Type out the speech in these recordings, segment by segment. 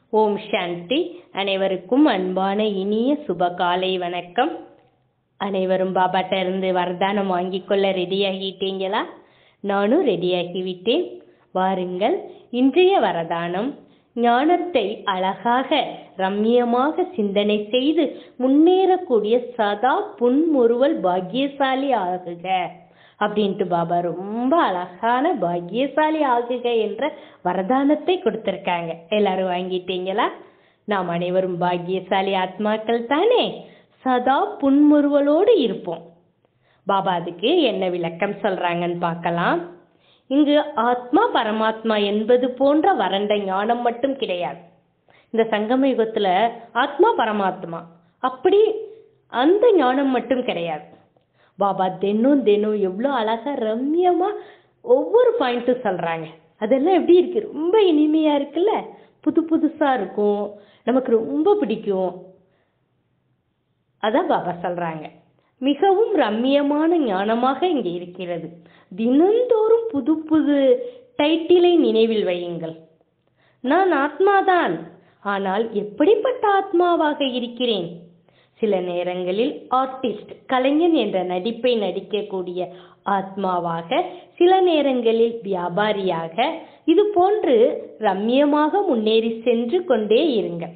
ஓம் சாந்தி அனைவருக்கும் அன்பான இனிய சுப காலை வணக்கம் அனைவரும் பாபாட்ட இருந்து வரதானம் வாங்கிக் கொள்ள ரெடியாகிட்டீங்களா நானும் ரெடியாகிவிட்டேன் வாருங்கள் இன்றைய வரதானம் ஞானத்தை அழகாக ரம்மியமாக சிந்தனை செய்து முன்னேறக்கூடிய சதா புன்முறுவல் பாக்கியசாலி ஆகுக அப்படின்ட்டு பாபா ரொம்ப அழகான பாக்கியசாலி ஆகுக என்ற வரதானத்தை கொடுத்திருக்காங்க எல்லாரும் வாங்கிட்டீங்களா நாம் அனைவரும் பாக்கியசாலி ஆத்மாக்கள் தானே சதா புன்முறுவலோடு இருப்போம் பாபா அதுக்கு என்ன விளக்கம் சொல்றாங்கன்னு பார்க்கலாம் இங்கு ஆத்மா பரமாத்மா என்பது போன்ற வறண்ட ஞானம் மட்டும் கிடையாது இந்த சங்கம யுகத்துல ஆத்மா பரமாத்மா அப்படி அந்த ஞானம் மட்டும் கிடையாது பாபா தினம் தினம் எவ்வளோ அழகா ரம்யமா ஒவ்வொரு பாயிண்ட்டும் சொல்றாங்க அதெல்லாம் எப்படி இருக்கு ரொம்ப இனிமையா இருக்குல்ல புது புதுசா இருக்கும் நமக்கு ரொம்ப பிடிக்கும் அதான் பாபா சொல்றாங்க மிகவும் ரம்மியமான ஞானமாக இங்கே இருக்கிறது தினந்தோறும் புது புது டைட்டிலை நினைவில் வையுங்கள் நான் ஆத்மாதான் ஆனால் எப்படிப்பட்ட ஆத்மாவாக இருக்கிறேன் சில நேரங்களில் ஆர்டிஸ்ட் கலைஞன் என்ற நடிப்பை நடிக்கக்கூடிய ஆத்மாவாக சில நேரங்களில் வியாபாரியாக இது போன்று ரம்யமாக முன்னேறி சென்று கொண்டே இருங்கள்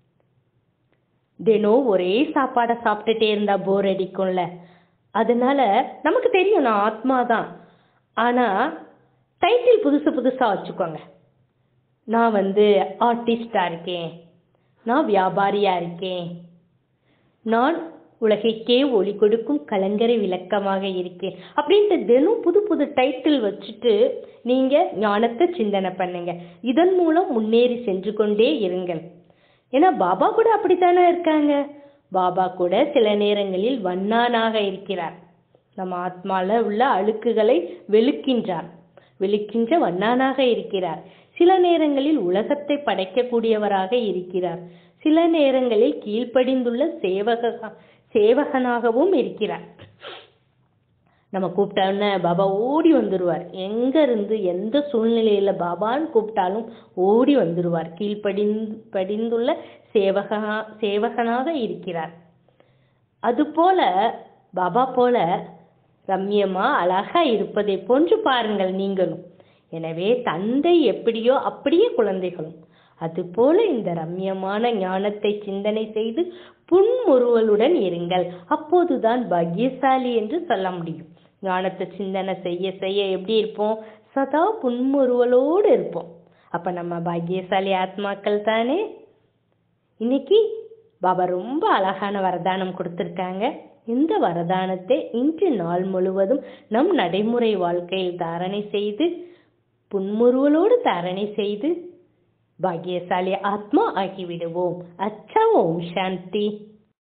தினம் ஒரே சாப்பாடை சாப்பிட்டுட்டே இருந்தா போர் அடிக்கும்ல அதனால நமக்கு தெரியும் நான் ஆத்மா தான் ஆனா டைட்டில் புதுசு புதுசா வச்சுக்கோங்க நான் வந்து ஆர்டிஸ்டா இருக்கேன் நான் வியாபாரியா இருக்கேன் நான் உலகைக்கே ஒளி கொடுக்கும் கலங்கரை விளக்கமாக இருக்கேன் அப்படின்ட்டு தினம் புது புது டைட்டில் வச்சுட்டு நீங்க ஞானத்தை சிந்தனை பண்ணுங்க இதன் மூலம் முன்னேறி சென்று கொண்டே இருங்கள் ஏன்னா பாபா கூட அப்படித்தானே இருக்காங்க பாபா கூட சில நேரங்களில் வண்ணானாக இருக்கிறார் நம்ம ஆத்மால உள்ள அழுக்குகளை வெளுக்கின்றார் வெளுக்கின்ற வண்ணானாக இருக்கிறார் சில நேரங்களில் உலகத்தை படைக்கக்கூடியவராக இருக்கிறார் சில நேரங்களில் கீழ்ப்படிந்துள்ள சேவக சேவகனாகவும் இருக்கிறார் நம்ம கூப்பிட்டோன்னே பாபா ஓடி வந்துடுவார் எங்க இருந்து எந்த சூழ்நிலையில பாபான்னு கூப்பிட்டாலும் ஓடி வந்துடுவார் கீழ்ப்படிந்து படிந்துள்ள சேவகனா சேவகனாக இருக்கிறார் அதுபோல பாபா போல ரம்யமா அழகா இருப்பதை போன்று பாருங்கள் நீங்களும் எனவே தந்தை எப்படியோ அப்படியே குழந்தைகளும் அதுபோல இந்த ரம்யமான ஞானத்தை சிந்தனை செய்து புன்முறுவலுடன் இருங்கள் அப்போதுதான் பாக்கியசாலி என்று சொல்ல முடியும் ஞானத்தை சிந்தனை செய்ய செய்ய எப்படி இருப்போம் சதா புன்முறுவலோடு இருப்போம் அப்ப நம்ம பாக்கியசாலி ஆத்மாக்கள் தானே இன்னைக்கு பாபா ரொம்ப அழகான வரதானம் கொடுத்திருக்காங்க இந்த வரதானத்தை இன்று நாள் முழுவதும் நம் நடைமுறை வாழ்க்கையில் தாரணை செய்து புன்முறுவலோடு தாரணை செய்து பாக்கியசாலி ஆத்மா ஆகிவிடுவோம் அச்சா ஓம் சாந்தி